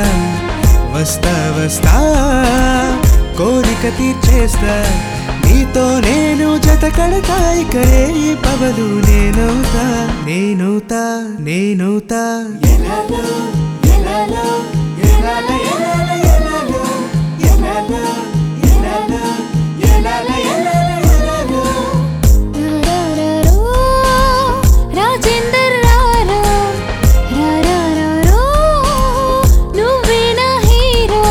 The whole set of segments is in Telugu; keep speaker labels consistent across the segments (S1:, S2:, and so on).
S1: వస్తా వస్తా కోరిక తీర్చేస్తా నీతో నేను జత కడతా ఇక ఈ పవలు నేనవుతా నేనవుతా నేనవుతా ఎలాలో ఎలాలో ఎలాల ఎలాల ఎలాలో ఎలాలో ఎలాలో ఎలాల ఎలాల ఎలాలో
S2: రారారారో, రాజేందర్ రారా రారారారో, నువ్వే నా హీరో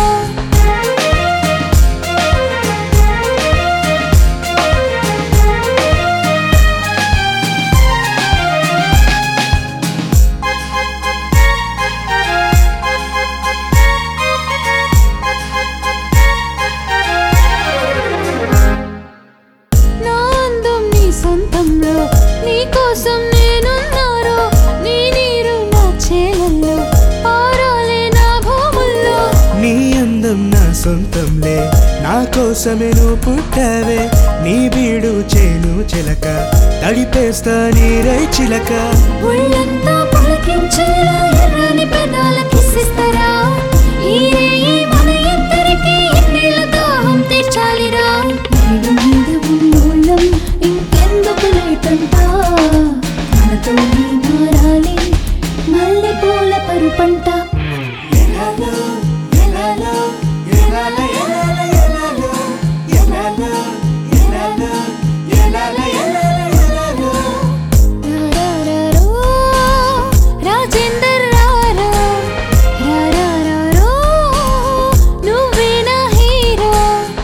S2: నా అందం నీ సొంతంలో నీ కోసం నేనున్నారో నీ నీరు నా చేలల్లో పారాలే నా భూముల్లో
S1: నీ అందం నా సొంతంలే నా కోసమే నువ్వు పుట్టావే నీ బీడు చేను చిలక తడిపేస్తా నీరై చిలక
S2: ఒళ్ళంతా పులకించేలా ఎర్రని పెదాల కిసిస్తారా ఈ రేయి మన ఇద్దరికి ఎన్నేళ్ళ దాహం తీర్చాలిరా నేడు మీద ఉన్నోళ్ళం ఇంకెందుకు లేటంట మనతో నీ మారాలి మల్లె పూల పరుపంట
S1: ఎలాలో, ఎలాలో, ఎలాల, ఎలాల, ఎలాలో, ఎలాలో, ఎలాలో, ఎలాల, ఎలాల, ఎలాలో.
S2: రారారారో, రాజేందర్ రారా రారారారో, నువ్వే నా హీరో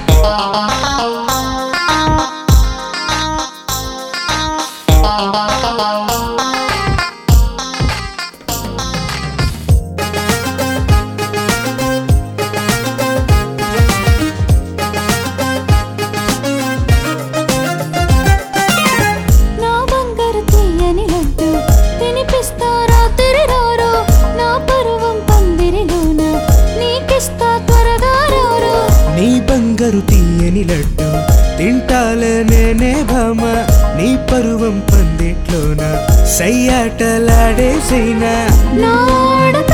S2: నా బంగారు తీయని లడ్డు తినిపిస్తారా తిరిరారో నా పరువం పందిరిలోన నీకిస్తా త్వరగా రారో
S1: నీ బంగారు తీయని లడ్డు తింటాలే నేనే భామ నీ పరువం పందిట్లోన సయ్యాటలాడేసైనా
S2: నాడ